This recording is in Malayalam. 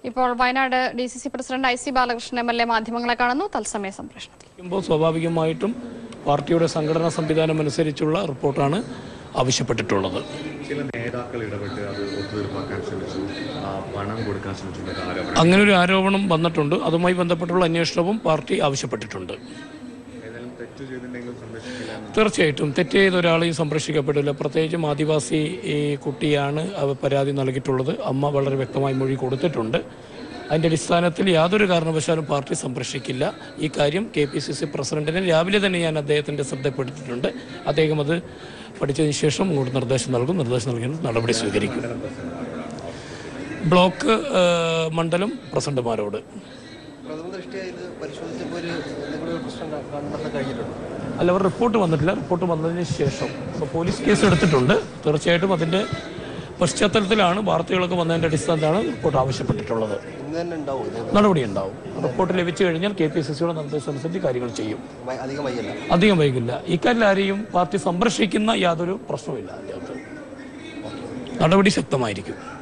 ഇപ്പോൾ Wayanad D C C president I C Balakrishnan M L A മാധ്യമങ്ങളെ കാണുന്നു തത്സമയ സംപ്രേഷണത്തിൽ ുമ്പോൾ സ്വാഭാവികമായിട്ടും പാർട്ടിയുടെ സംഘടനാ സംവിധാനം അനുസരിച്ചുള്ള റിപ്പോർട്ടാണ് ആവശ്യപ്പെട്ടിട്ടുള്ളത് ചില നേതാക്കൾ ഇടപെട്ട് അത് ഒത്തുതീർപ്പാക്കാൻ ശ്രമിച്ചു ആ, പണം കൊടുക്കാൻ ശ്രമിച്ചു എന്നൊക്കെ ആരോപണം അങ്ങനെ ഒരു ആരോപണം വന്നിട്ടുണ്ട് അതുമായി ബന്ധപ്പെട്ടുള്ള അന്വേഷണവും പാർട്ടി ആവശ്യപ്പെട്ടിട്ടുണ്ട് ഏതായാലും തെറ്റ് ചെയ്തിട്ടുണ്ടെങ്കിൽ സംരക്ഷിക്കില്ല എന്ന് തീർച്ചയായിട്ടും തെറ്റ് ചെയ്ത ഒരാളെയും സംരക്ഷിക്കപ്പെടില്ല പ്രത്യേകിച്ചും ആദിവാസി ഈ കുട്ടിയാണ് അവ പരാതി നൽകിയിട്ടുള്ളത് അമ്മ വളരെ വ്യക്തമായി മൊഴി കൊടുത്തിട്ടുണ്ട് അതിൻ്റെ അടിസ്ഥാനത്തിൽ യാതൊരു കാരണവശാലും പാർട്ടി സംരക്ഷിക്കില്ല ഈ കാര്യം കെ പി സി സി പ്രസിഡന്റിനെ രാവിലെ തന്നെ ഞാൻ അദ്ദേഹത്തിൻ്റെ ശ്രദ്ധപ്പെടുത്തിയിട്ടുണ്ട് അദ്ദേഹം അത് പഠിച്ചതിന് ശേഷം ഇങ്ങോട്ട് നിർദ്ദേശം നൽകും നിർദ്ദേശം നൽകിയ നടപടി സ്വീകരിക്കും ബ്ലോക്ക് ആ, മണ്ഡലം പ്രസിഡന്റുമാരോട് പ്രഥമ ദൃഷ്ടിയ ഇത് പരിശോധിച്ചപ്പോൾ ഒരു എന്തെങ്കിലും ഒരു പ്രശ്നം ക- കണ്ടെത്താൻ കഴിഞ്ഞിട്ടുണ്ടോ അല്ല അവർ റിപ്പോർട്ട് വന്നിട്ടില്ല റിപ്പോർട്ട് വന്നതിന് ശേഷം ഇപ്പോൾ പോലീസ് കേസ് എടുത്തിട്ടുണ്ട് തീർച്ചയായിട്ടും അതിൻ്റെ പശ്ചാത്തലത്തിലാണ് വാർത്തകളൊക്കെ വന്നതിൻ്റെ അടിസ്ഥാനത്തിലാണ് റിപ്പോർട്ട് ആവശ്യപ്പെട്ടിട്ടുള്ളത് ഇന്ന് തന്നെ ഉണ്ടാവും ഇത് നടപടി ഉണ്ടാവും റിപ്പോർട്ട് ലഭിച്ചു കഴിഞ്ഞാൽ കെ പി സി സിയുടെ നിർദ്ദേശമനുസരിച്ച് കാര്യങ്ങൾ ചെയ്യും മ- അധികം വയ്യല്ല അധികം വൈകില്ല ഇക്കാര്യത്തിൽ ആരെയും പാർട്ടി സംരക്ഷിക്കുന്ന യാതൊരു പ്രശ്നവുമില്ല അതിനകത്ത് നടപടി ശക്തമായിരിക്കും